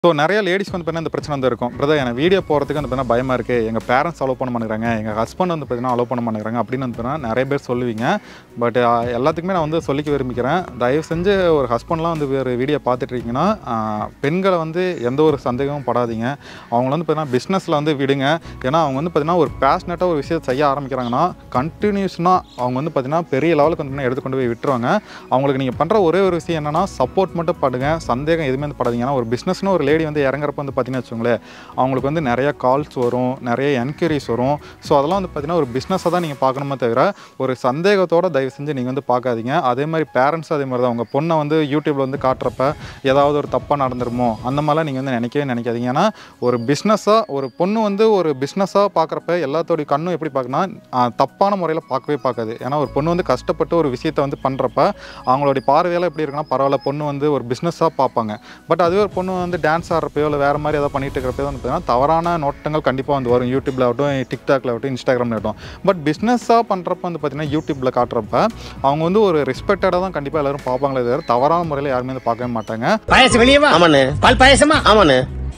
So நிறைய ladies வந்து பார்த்தீங்கன்னா இந்த பிரச்சனை வந்து இருக்கும் பிரதர் எனக்கு வீடியோ போகிறதுக்கு வந்து பார்த்தீங்கன்னா பயமாக இருக்குது எங்கள் பேரண்ட்ஸ் அலோவ் பண்ண மாட்டேங்கிறாங்க எங்கள் ஹஸ்பண்ட் வந்து பார்த்தீங்கன்னா அலோவ் பண்ண மாட்டேங்கிறாங்க அப்படின்னு வந்து பார்த்தீங்கன்னா நிறைய பேர் சொல்லுவீங்க பட் எல்லாத்துக்குமே நான் வந்து சொல்லிக்க விரும்பிக்கிறேன் தயவு செஞ்சு ஒரு ஹஸ்பண்ட்லாம் வந்து வேறு வீடியோ பார்த்துட்டு இருக்கீங்கன்னா ஆஹ், பெண்களை வந்து எந்த ஒரு சந்தேகமும் படாதீங்க அவங்கள வந்து பார்த்தீங்கன்னா பிஸ்னஸில் வந்து விடுங்க ஏன்னா அவங்க வந்து பார்த்தீங்கன்னா ஒரு பேஷனட்டாக ஒரு விஷயத்தை செய்ய ஆரம்பிக்கிறாங்கன்னா கண்டினியூஸ்னாக அவங்க வந்து பார்த்தீங்கன்னா பெரிய லெவலுக்கு வந்து எடுத்து கொண்டு போய் விட்டுருவாங்க அவங்களுக்கு நீங்கள் பண்ணுற ஒரே ஒரு விஷயம் என்னன்னா சப்போர்ட் மட்டும் படுங்க சந்தேகம் எதுவுமே வந்து படாதீங்க ஏன்னா ஒரு பிஸ்னஸ்னு ஒரு லேடி வந்து இறங்குறப்ப வந்து பார்த்தீங்கன்னு வச்சுக்கோங்களேன் அவங்களுக்கு வந்து நிறைய கால்ஸ் வரும் நிறைய என்கொயரிஸ் வரும் ஸோ அதெல்லாம் வந்து பார்த்தீங்கன்னா ஒரு பிஸ்னஸை தான் நீங்கள் பார்க்கணுமே தவிர ஒரு சந்தேகத்தோட தயவு செஞ்சு நீங்கள் வந்து பார்க்காதீங்க அதே மாதிரி பேரண்ட்ஸ் அதே மாதிரி தான் உங்கள் பொண்ணை வந்து யூடியூப்ல வந்து காட்டுறப்ப ஏதாவது ஒரு தப்பாக நடந்துருமோ அந்த மாதிரிலாம் நீங்கள் வந்து நினைக்கவே நினைக்காதீங்க ஏன்னா ஒரு பிஸ்னஸாக ஒரு பொண்ணு வந்து ஒரு பிஸ்னஸாக பார்க்குறப்ப எல்லாத்தோடைய கண்ணும் எப்படி பார்க்கணும் தப்பான முறையில் பார்க்கவே பார்க்காது ஏன்னா ஒரு பொண்ணு வந்து கஷ்டப்பட்டு ஒரு விஷயத்தை வந்து பண்ணுறப்ப அவங்களுடைய பார்வையெல்லாம் எப்படி இருக்குன்னா பரவாயில்ல பொண்ணு வந்து ஒரு பிஸ்னஸாக பார்ப்பாங்க பட் அதுவே ஒரு பொண்ணு வந்து டான்ஸ் ஆடுறப்பயோ இல்லை வேறு மாதிரி ஏதாவது பண்ணிட்டு இருக்கிறப்போ வந்து பார்த்தீங்கன்னா தவறான நோட்டங்கள் கண்டிப்பாக வந்து வரும் யூடியூப்ல ஆகட்டும் டிக்டாக்ல ஆகட்டும் இன்ஸ்டாகிராமில் ஆகட்டும் பட் பிஸ்னஸாக பண்ணுறப்ப வந்து பார்த்தீங்கன்னா யூடியூப்பில் காட்டுறப்ப அவங்க வந்து ஒரு ரெஸ்பெக்டடாக தான் கண்டிப்பாக எல்லாரும் பார்ப்பாங்களே தவிர தவறான முறையில் யாருமே வந்து பார்க்கவே மாட்டாங்க பாயாசம் வெளியே வா ஆமாண்ணே பால் பாயாசமா ஆமாண்ணே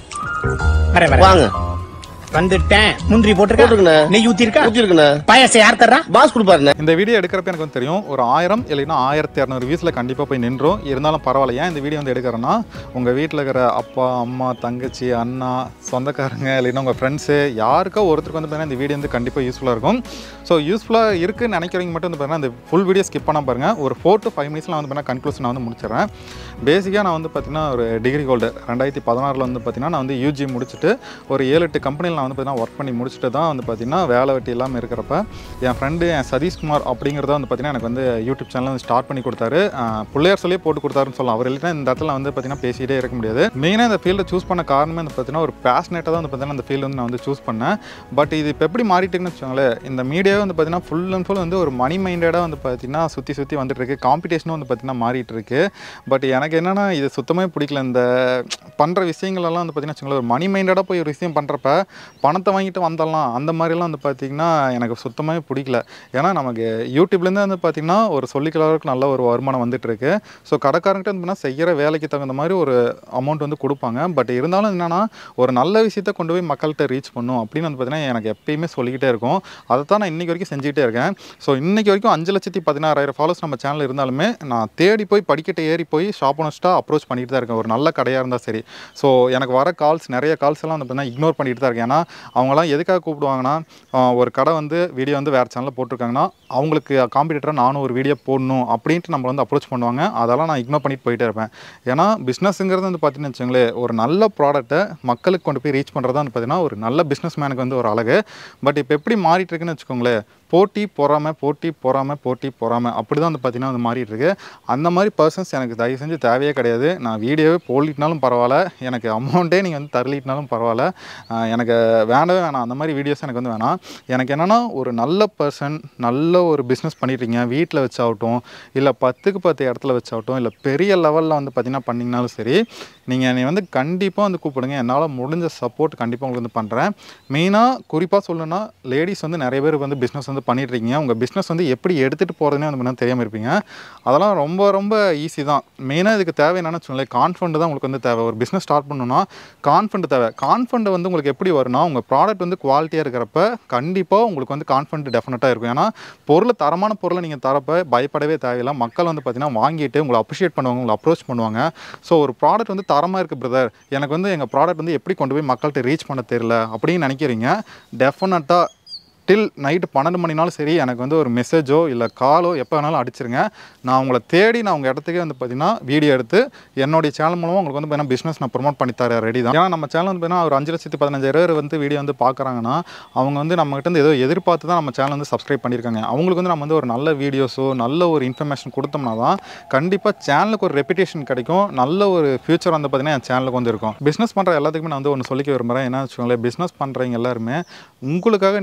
வர வர வாங்க வந்துட்டேன் முந்திரி போட்டிருக்கண்ணே. போட்டிருக்கா நெய் ஊத்தி இருக்கா ஊத்தி இருக்குண்ணே பாயாசம் யார் தர்றா பாஸ் கொடுப்பாருண்ணே இந்த வீடியோ எடுக்கிறப்ப எனக்கு வந்து தெரியும் ஒரு ஆயிரம் இல்லைன்னா ஆயிரத்தி இரநூறு வியூஸில் கண்டிப்பாக போய் நின்றோம் இருந்தாலும் பரவாயில்ல ஏன் இந்த வீடியோ வந்து எடுக்கிறேன்னா உங்கள் வீட்டில் இருக்கிற அப்பா அம்மா தங்கச்சி அண்ணா சொந்தக்காரங்க இல்லைன்னா உங்கள் ஃப்ரெண்ட்ஸு யாருக்கோ ஒருத்தருக்கு வந்து பார்த்தீங்கன்னா இந்த வீடியோ வந்து கண்டிப்பாக யூஸ்ஃபுல்லாக இருக்கும் ஸோ யூஸ்ஃபுல்லாக இருக்குன்னு நினைக்கிறவங்க மட்டும் வந்து பார்த்தீங்கன்னா இந்த ஃபுல் வீடியோ ஸ்கிப் பண்ண பாருங்கள் ஒரு ஃபோர் டு ஃபைவ் மினிட்ஸில் வந்து பார்த்தீங்கன்னா கன்க்ளூஷன் நான் வந்து முடிச்சிடுறேன் பேசிக்காக நான் வந்து பார்த்தீங்கன்னா ஒரு டிகிரி ஹோல்டர் ரெண்டாயிரத்தி பதினாறில் வந்து பார்த்தீங்கன்னா நான் வந்து யூஜி முடிச்சுட்டு ஒரு ஏழு எட்டு கம்பெனியில் நான் வந்து பார்த்தீங்கன்னா ஒர்க் பண்ணி முடிச்சுட்டு தான் வந்து பார்த்தீங்கன்னா வேலை வெட்டி இல்லாமல் இருக்கிறப்ப என் ஃப்ரெண்டு என் சதீஷ்குமார் அப்படிங்கிறத வந்து பார்த்தீங்கன்னா எனக்கு வந்து யூடியூப் சேனல் வந்து ஸ்டார்ட் பண்ணி கொடுத்தாரு ஆஹ் பிள்ளையார் சொல்லியே போட்டு கொடுத்தாருன்னு சொல்லலாம் அவர் இல்லைன்னா இந்த இடத்துல வந்து பார்த்தீங்கன்னா பேசிகிட்டே இருக்க முடியாது மெயினாக இந்த ஃபீல்டை சூஸ் பண்ண காரணமே வந்து பார்த்தீங்கன்னா ஒரு பேஷனேட்டாக தான் வந்து பார்த்தீங்கன்னா இந்த ஃபீல்டு வந்து நான் வந்து சூஸ் பண்ணேன் பட் இது இப்போ எப்படி மாறிட்டுன்னு வச்சுக்கோங்களேன் இந்த மீடியாவே வந்து பார்த்தீங்கன்னா ஃபுல் அண்ட் ஃபுல் வந்து ஒரு மணி மைண்டடாக வந்து பார்த்தீங்கன்னா சுற்றி சுற்றி வந்துட்டு இருக்கு காம்படிஷனும் வந்து பார்த்தீங்கன்னா மாறிட்டு இருக்கு பட் எனக்கு என்னன்னா இது சுத்தமாக பிடிக்கல இந்த பண்ணுற விஷயங்களெல்லாம் வந்து பார்த்தீங்கன்னா வச்சுக்கோங்களேன் ஒரு மணி மைண்டடாக போய் ஒரு விஷயம் பண்ணுறப்ப பணத்தை வாங்கிட்டு வந்துடலாம் அந்த மாதிரிலாம் வந்து பார்த்தீங்கன்னா எனக்கு சுத்தமாகவே பிடிக்கல ஏன்னா நமக்கு யூடியூப்லேருந்து வந்து பார்த்தீங்கன்னா ஒரு சொல்லிக்கிற அளவுக்கு நல்ல ஒரு வருமானம் வந்துட்டு இருக்கு ஸோ கடைக்காரங்கிட்ட வந்து பார்த்தீங்கன்னா செய்கிற வேலைக்கு தகுந்த மாதிரி ஒரு அமௌண்ட் வந்து கொடுப்பாங்க பட் இருந்தாலும் என்னன்னா ஒரு நல்ல விஷயத்த கொண்டு போய் மக்கள்கிட்ட ரீச் பண்ணும் அப்படின்னு வந்து பார்த்தீங்கன்னா எனக்கு எப்பயுமே சொல்லிக்கிட்டே இருக்கும் அதை தான் நான் இன்னைக்கு வரைக்கும் செஞ்சுக்கிட்டே இருக்கேன் ஸோ இன்னைக்கு வரைக்கும் அஞ்சு லட்சத்தி பதினாறாயிரம் ஃபாலோஸ் நம்ம சேனல் இருந்தாலுமே நான் தேடி போய் படிக்கட்டு ஏறி போய் ஷாப் ஓனர்ஸ்ட்டாக அப்ரோச் பண்ணிட்டு தான் இருக்கேன் ஒரு நல்ல கடையாக இருந்தால் சரி ஸோ எனக்கு வர கால்ஸ் நிறைய கால்ஸ் எல்லாம் வந்து பார்த்தீங்கன்னா இக்னோர் பண்ணிட்டு தான் இருக்கேன் ஏன்னா அவங்களாம் எதுக்காக கூப்பிடுவாங்கன்னா ஆஹ் ஒரு கடை வந்து வீடியோ வந்து வேறு சேனலில் போட்டிருக்காங்கன்னா அவங்களுக்கு காம்படிட்டராக நானும் ஒரு வீடியோ போடணும் அப்படின்ட்டு நம்மளை வந்து அப்ரோச் பண்ணுவாங்க அதெல்லாம் நான் இக்னோர் பண்ணிட்டு போயிட்டே இருப்பேன் ஏன்னா பிஸ்னஸ்ங்கிறது வந்து பார்த்தீங்கன்னு வச்சுங்களேன் ஒரு நல்ல ப்ராடக்ட்டை மக்களுக்கு கொண்டு போய் ரீச் பண்ணுறது வந்து பார்த்தீங்கன்னா ஒரு நல்ல பிஸ்னஸ் மேனுக்கு வந்து ஒரு அழகு பட் இப்போ எப்படி மாறிட்டு இருக்குன்னு வச்சுக்கோங்களேன் போட்டி பொறாமை போட்டி பொறாமை போட்டி பொறாமை அப்படி தான் வந்து பார்த்தீங்கன்னா வந்து மாறிட்டு இருக்கு அந்த மாதிரி பர்சன்ஸ் எனக்கு தயவு செஞ்சு தேவையே கிடையாது நான் வீடியோவே போடலிட்னாலும் பரவாயில்ல எனக்கு அமௌண்ட்டே நீங்கள் வந்து தரலிட்னாலும் பரவாயில்ல ஆஹ் எனக்கு வேண்டவே வேணாம் அந்த மாதிரி வீடியோஸ் எனக்கு வந்து வேணாம் எனக்கு என்னென்னா ஒரு நல்ல பர்சன் நல்ல ஒரு பிஸ்னஸ் பண்ணிட்டுருக்கீங்க வீட்டில் வச்சாகட்டும் இல்லை பத்துக்கு பத்து இடத்துல வச்சாகட்டும் இல்லை பெரிய லெவலில் வந்து பார்த்தீங்கன்னா பண்ணிங்கனாலும் சரி நீங்கள் என்னை வந்து கண்டிப்பாக வந்து கூப்பிடுங்க என்னால் முடிஞ்ச சப்போர்ட் கண்டிப்பாக உங்களுக்கு வந்து பண்ணுறேன் மெயினாக குறிப்பாக சொல்லணும்னா லேடிஸ் வந்து நிறைய பேர் வந்து பிஸ்னஸ் வந்து பண்ணிட்டு இருக்கீங்க உங்கள் பிஸ்னஸ் வந்து எப்படி எடுத்துகிட்டு போகிறதுனே வந்து முன்னாடி தெரியாமல் இருப்பீங்க அதெல்லாம் ரொம்ப ரொம்ப ஈஸி தான் மெயினாக இதுக்கு தேவை என்னென்னு வச்சுக்கோங்களேன் கான்ஃபிடண்ட் தான் உங்களுக்கு வந்து தேவை ஒரு பிஸ்னஸ் ஸ்டார்ட் பண்ணணும்னா கான்ஃபிடண்ட் தேவை கான்ஃபிடண்ட் வந்து உங்களுக்கு எப்படி வரும்னா உங்கள் ப்ராடக்ட் வந்து குவாலிட்டியாக இருக்கிறப்ப கண்டிப்பாக உங்களுக்கு வந்து கான்ஃபிடண்ட் டெஃபினட்டாக இருக்கும் ஏன்னா பொருள் தரமான பொருளை நீங்கள் தரப்ப பயப்படவே தேவையில்லை மக்கள் வந்து பார்த்தீங்கன்னா வாங்கிட்டு உங்களை அப்ரிஷியேட் பண்ணுவாங்க உங்களை அப்ரோச் பண்ணுவாங்க ஸோ ஒரு ப்ராடக்ட் வந்து தரமாக இருக்குது பிரதர் எனக்கு வந்து எங்கள் ப்ராடக்ட் வந்து எப்படி கொண்டு போய் மக்கள்கிட்ட ரீச் பண்ண தெரியல அப்படின்னு நினைக்கிறீங்க டெஃபினட்டாக டில் நைட்டு பன்னெண்டு மணினாலும் சரி எனக்கு வந்து ஒரு மெசேஜோ இல்லை காலோ எப்போ வேணாலும் அடிச்சிருங்க நான் உங்களை தேடி நான் உங்கள் இடத்துக்கே வந்து பார்த்தீங்கன்னா வீடியோ எடுத்து என்னுடைய சேனல் மூலமாக உங்களுக்கு வந்து பார்த்தீங்கன்னா பிஸ்னஸ் நான் ப்ரொமோட் பண்ணி தரேன் ரெடி தான் ஏன்னா நம்ம சேனல் வந்து பார்த்தீங்கன்னா ஒரு அஞ்சு லட்சத்தி பதினஞ்சாயிரம் பேர் வந்து வீடியோ வந்து பார்க்குறாங்கன்னா அவங்க வந்து நம்மகிட்ட இருந்து ஏதோ எதிர்பார்த்து தான் நம்ம சேனல் வந்து சப்ஸ்கிரைப் பண்ணியிருக்காங்க அவங்களுக்கு வந்து நம்ம வந்து ஒரு நல்ல வீடியோஸோ நல்ல ஒரு இன்ஃபர்மேஷன் கொடுத்தோம்னா தான் கண்டிப்பாக சேனலுக்கு ஒரு ரெப்புடேஷன் கிடைக்கும் நல்ல ஒரு ஃபியூச்சர் வந்து பார்த்தீங்கன்னா என் சேனலுக்கு வந்து இருக்கும் பிஸ்னஸ் பண்ணுற எல்லாத்துக்குமே நான் வந்து ஒன்று சொல்லிக்க விரும்புகிறேன் என்ன வச்சுக்கோங்களேன் பிஸ்னஸ் பண்ணுறவங்க எல்லாருமே உங்களுக்காக நீங்கள் வந்து பண்ணுங்கள்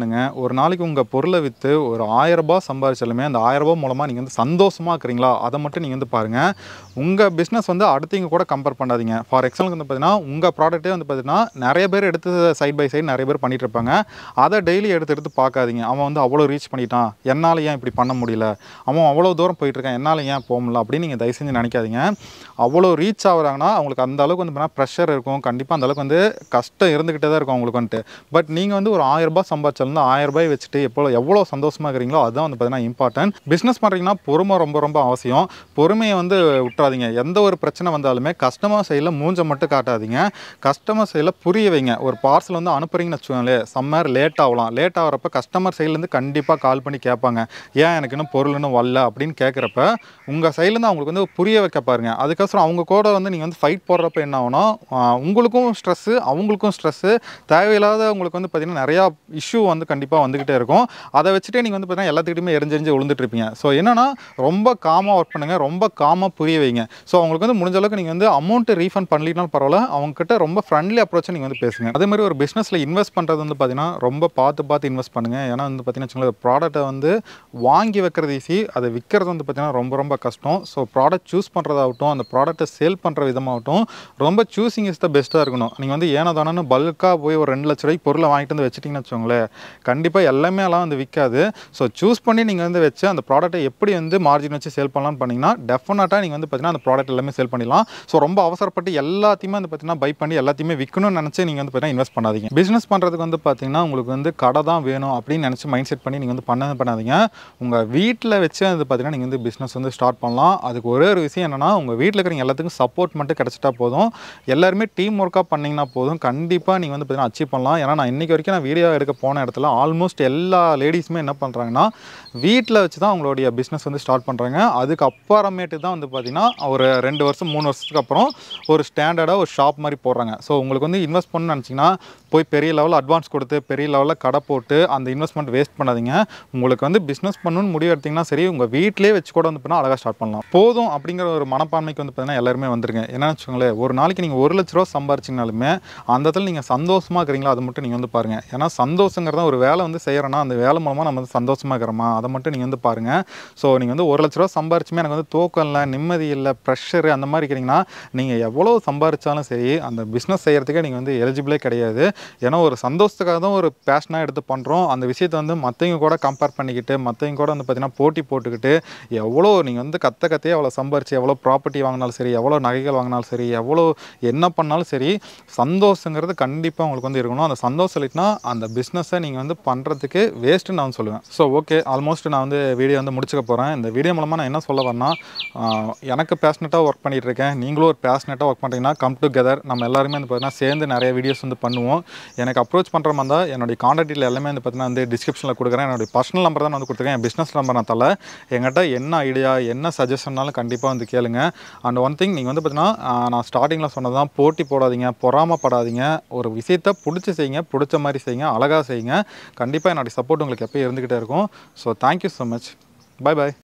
பண்ணுங்கள் ஒரு நாளைக்கு உங்கள் பொருளை விற்று ஒரு ஆயிரம் ரூபாய் சம்பாதிச்சாலுமே அந்த ஆயிரம் ரூபாய் மூலமாக நீங்கள் வந்து சந்தோஷமாக இருக்கிறீங்களா அதை மட்டும் நீங்கள் வந்து பாருங்கள் உங்கள் பிஸ்னஸ் வந்து அடுத்தவங்க கூட கம்பேர் பண்ணாதீங்க ஃபார் எக்ஸாம்பிள் வந்து பார்த்தீங்கன்னா உங்கள் ப்ராடக்ட்டே வந்து பார்த்தீங்கன்னா நிறைய பேர் எடுத்து சைட் பை சைடு நிறைய பேர் பண்ணிட்டு இருப்பாங்க அதை டெய்லி எடுத்து எடுத்து பார்க்காதீங்க அவன் வந்து அவ்வளோ ரீச் பண்ணிட்டான் என்னால் ஏன் இப்படி பண்ண முடியல அவன் அவ்வளோ தூரம் போயிட்டு இருக்கான் என்னால் ஏன் போக முடியல அப்படின்னு நீங்கள் தயவு செஞ்சு நினைக்காதீங்க அவ்வளோ ரீச் ஆகுறாங்கன்னா அவங்களுக்கு அந்த அளவுக்கு வந்து பார்த்தீங்கன்னா ப்ரெஷர் இருக்கும் கண்டிப்பாக அந்த அளவுக்கு வந்து கஷ்டம் இருந்துக்கிட்டே தான் இருக்கும் அவங்களுக்கு வந்துட்டு பட் நீங்கள் வந்து ஒரு ஆயிரம் ரூபாய் சம்பாதிச்சாலும் ஆயிரம் ரூபாய் வச்சுட்டு எப்போ எவ்வளோ சந்தோஷமாக இருக்கிறீங்களோ அதுதான் வந்து பார்த்தீங்கன்னா இம்பார்ட்டன்ட் பிஸ்னஸ் பண்ணுறீங்கன்னா பொறுமை ரொம்ப ரொம்ப அவசியம் பொறுமையை வந்து விட்டுறாதீங்க எந்த ஒரு பிரச்சனை வந்தாலுமே கஸ்டமர் சைடில் மூஞ்ச மட்டும் காட்டாதீங்க கஸ்டமர் சைடில் புரிய வைங்க ஒரு பார்சல் வந்து அனுப்புறீங்கன்னு வச்சுக்கோங்களேன் சம்மர் லேட் ஆகலாம் லேட் ஆகிறப்ப கஸ்டமர் சைட்லேருந்து கண்டிப்பாக கால் பண்ணி கேட்பாங்க ஏன் எனக்கு இன்னும் பொருள் இன்னும் வரல அப்படின்னு கேட்குறப்ப உங்கள் சைட்லேருந்து அவங்களுக்கு வந்து புரிய வைக்க பாருங்க அதுக்கப்புறம் அவங்க கூட வந்து நீங்கள் வந்து ஃபைட் போடுறப்ப என்ன ஆகும்னா ஆஹ் உங்களுக்கும் ஸ்ட்ரெஸ்ஸு அவங்களுக்கும் ஸ்ட்ரெஸ்ஸு தேவையில்லாத உங்களுக்கு வந்து பார்த்தீங்கன்னா நிறையா இஷ்யூ வந்து கண்டிப்பாக வந்துக்கிட்டே இருக்கும் அதை வச்சுட்டே நீங்கள் வந்து பார்த்தீங்கன்னா எல்லாத்துக்கிட்டையுமே எரிஞ்செரிஞ்சு விழுந்துட்டு இருப்பீங்க ஸோ என்னன்னா ரொம்ப காமாக ஒர்க் பண்ணுங்கள் ரொம்ப காமாக புரிய வைங்க ஸோ அவங்களுக்கு வந்து முடிஞ்ச அளவுக்கு நீங்கள் வந்து அமௌண்ட் ரீஃபண்ட் பண்ணலினாலும் பரவாயில்ல அவங்ககிட்ட ரொம்ப ஃப்ரெண்ட்லி அப்ரோச்சை நீங்கள் வந்து பேசுங்க அதே மாதிரி ஒரு பிஸ்னஸில் இன்வெஸ்ட் பண்ணுறது வந்து பார்த்தீங்கன்னா ரொம்ப பார்த்து பார்த்து இன்வெஸ்ட் பண்ணுங்கள் ஏன்னா வந்து பார்த்தீங்கன்னா வச்சுக்கோங்களேன் ப்ராடக்ட்டை வந்து வாங்கி வைக்கிறது ஈஸி அதை விற்கிறது வந்து பார்த்தீங்கன்னா ரொம்ப ரொம்ப கஷ்டம் ஸோ ப்ராடக்ட் சூஸ் பண்ணுறதாகட்டும் அந்த ப்ராடக்ட்டை சேல் பண்ணுற விதமாகட்டும் ரொம்ப சூஸிங் இஸ் த பெஸ்ட்டாக இருக்கணும் நீங்கள் வந்து ஏனோ தானோன்னு பல்காக போய் ஒரு ரெண்டு லட்ச ரூபாய்க்கு பொருளை வாங்கிட்டு வந்து வச்சிட்டிங்கன்னு வச்சுக்கோங்களேன் கண்டிப்பாக எல்லாமே எல்லாம் வந்து விற்காது ஸோ சூஸ் பண்ணி நீங்கள் வந்து வச்சு அந்த ப்ராடக்ட்டை எப்படி வந்து மார்ஜின் வச்சு சேல் பண்ணலாம்னு பண்ணிங்கன்னா டெஃபினட்டாக நீங்கள் வந்து பார்த்தீங்கன்னா அந்த ப்ராடக்ட் எல்லாமே சேல் பண்ணிடலாம் ஸோ ரொம்ப அவசரப்பட்டு எல்லாத்தையுமே வந்து பார்த்தீங்கன்னா பை பண்ணி எல்லாத்தையுமே விற்கணும்னு நினச்சி நீங்கள் வந்து பார்த்தீங்கன்னா இன்வெஸ்ட் பண்ணாதீங்க பிஸ்னஸ் பண்ணுறதுக்கு வந்து பார்த்தீங்கன்னா உங்களுக்கு வந்து கடை தான் வேணும் அப்படின்னு நினச்சி மைண்ட் செட் பண்ணி நீங்கள் வந்து பண்ண பண்ணாதீங்க உங்கள் வீட்டில் வச்சு வந்து பார்த்தீங்கன்னா நீங்கள் வந்து பிஸ்னஸ் வந்து ஸ்டார்ட் பண்ணலாம் அதுக்கு ஒரே ஒரு விஷயம் என்னென்னா உங்கள் வீட்டில் இருக்கிற எல்லாத்துக்கும் சப்போர்ட் மட்டும் கிடச்சிட்டா போதும் எல்லாருமே டீம் ஒர்க்காக பண்ணிங்கன்னா போதும் கண்டிப்பாக நீங்கள் வந்து பார்த்தீங்கன்னா அச்சீவ் பண்ணலாம் ஏன்னா நான் இன்றைக்கி வரைக்கும் நான் வீடியோ எடுக்க போன இடத்துல ஆல்மோஸ்ட் எல்லா லேடிஸுமே என்ன பண்ணுறாங்கன்னா வீட்டில் வச்சு தான் அவங்களுடைய பிஸ்னஸ் வந்து ஸ்டார்ட் பண்ணுறாங்க அதுக்கு அப்புறமேட்டு தான் வந்து பார்த்திங்கன்னா ஒரு ரெண்டு வருஷம் மூணு வருஷத்துக்கு அப்புறம் ஒரு ஸ்டாண்டர்டாக ஒரு ஷாப் மாதிரி போடுறாங்க ஸோ உங்களுக்கு வந்து இன்வெஸ்ட் பண்ணணும்னு நினச்சிங்கன்னா போய் பெரிய லெவலில் அட்வான்ஸ் கொடுத்து பெரிய லெவலில் கடை போட்டு அந்த இன்வெஸ்ட்மெண்ட் வேஸ்ட் பண்ணாதீங்க உங்களுக்கு வந்து பிஸ்னஸ் பண்ணணும்னு முடிவு எடுத்திங்கன்னா சரி உங்கள் வீட்டிலே வச்சு கூட வந்து பண்ணால் அழகாக ஸ்டார்ட் பண்ணலாம் போதும் அப்படிங்கிற ஒரு மனப்பான்மைக்கு வந்து பார்த்தீங்கன்னா எல்லாருமே வந்துருங்க என்னன்னு வச்சுக்கோங்களேன் ஒரு நாளைக்கு நீங்கள் ஒரு லட்ச ரூபா சம்பாரிச்சிங்கனாலுமே அந்த இடத்துல நீங்கள் சந்தோஷமாக இருக்கிறீங்களா அதை மட்டும் நீங்கள் வந்து பாருங்கள் ஏன்னா சந்தோஷங்கிறத ஒரு வேலை வந்து செய்கிறோன்னா அந்த வேலை மூலமாக நம்ம வந்து சந்தோஷமாக இருக்கிறோமா அதை மட்டும் நீங்கள் வந்து பாருங்கள் ஸோ நீங்கள் வந்து ஒரு லட்ச ரூபா சம்பாரிச்சுமே எனக்கு வந்து தூக்கம் இல்லை நிம்மதி இல்லை ப்ரெஷரு அந்த மாதிரி இருக்கிறீங்கன்னா நீங்கள் எவ்வளோ சம்பாரிச்சாலும் சரி அந்த பிஸ்னஸ் செய்கிறதுக்கே நீங்கள் வந்து எலிஜிபிளே கிடையாது ஏன்னா ஒரு சந்தோஷத்துக்காக தான் ஒரு பேஷனாக எடுத்து பண்ணுறோம் அந்த விஷயத்தை வந்து மற்றவங்க கூட கம்பேர் பண்ணிக்கிட்டு மற்றவங்க கூட வந்து பார்த்தீங்கன்னா போட்டி போட்டுக்கிட்டு எவ்வளோ நீங்கள் வந்து கத்த கத்தையே எவ்வளோ சம்பாரிச்சு எவ்வளோ ப்ராப்பர்ட்டி வாங்கினாலும் சரி எவ்வளோ நகைகள் வாங்கினாலும் சரி எவ்வளோ என்ன பண்ணாலும் சரி சந்தோஷங்கிறது கண்டிப்பாக உங்களுக்கு வந்து இருக்கணும் அந்த சந்தோஷம் இல்லைன்னா அந்த பிஸ்னஸை நீங்கள் வந்து பண்ணுறதுக்கு வேஸ்ட்டுன்னு நான் சொல்லுவேன் ஸோ ஓகே ஆல்மோஸ்ட் நான் வந்து வீடியோ வந்து முடிச்சுக்க போகிறேன் இந்த வீடியோ மூலமாக நான் என்ன சொல்ல வரேன்னா ஆஹ், எனக்கு பேஷனட்டாக ஒர்க் பண்ணிட்டு இருக்கேன் நீங்களும் ஒரு பேஷனட்டாக ஒர்க் பண்ணுறீங்கன்னா கம் டுகெதர் நம்ம எல்லாருமே வந்து பார்த்தீங்கன்னா சேர்ந்து நிறைய வீடியோஸ் வந்து பண்ணுவோம் எனக்கு அப்ரோச் பண்ணுற மாதிரி இருந்தால் என்னுடைய காண்டாக்ட் டீட்டெயில் எல்லாமே வந்து பார்த்தீங்கன்னா வந்து டிஸ்கிரிப்ஷனில் கொடுக்குறேன் என்னுடைய பர்சனல் நம்பர் தான் நான் வந்து கொடுத்துருக்கேன் என் பிஸ்னஸ் நம்பர் நான் தரல என்கிட்ட என்ன ஐடியா என்ன சஜஷன்னாலும் கண்டிப்பாக வந்து கேளுங்க அண்ட் ஒன் திங் நீங்கள் வந்து பார்த்தீங்கன்னா ஆஹ், நான் ஸ்டார்டிங்கில் சொன்னதான் போட்டி போடாதீங்க பொறாமப்படாதீங்க ஒரு விஷயத்தை பிடிச்சி செய்யுங்க பிடிச்ச மாதிரி செய்யுங்க அழகாக செய்யுங்க கண்டிப்பாக என்னுடைய சப்போர்ட் உங்களுக்கு எப்போ இருந்துக்கிட்டே இருக்கும் so thank you so much bye பாய்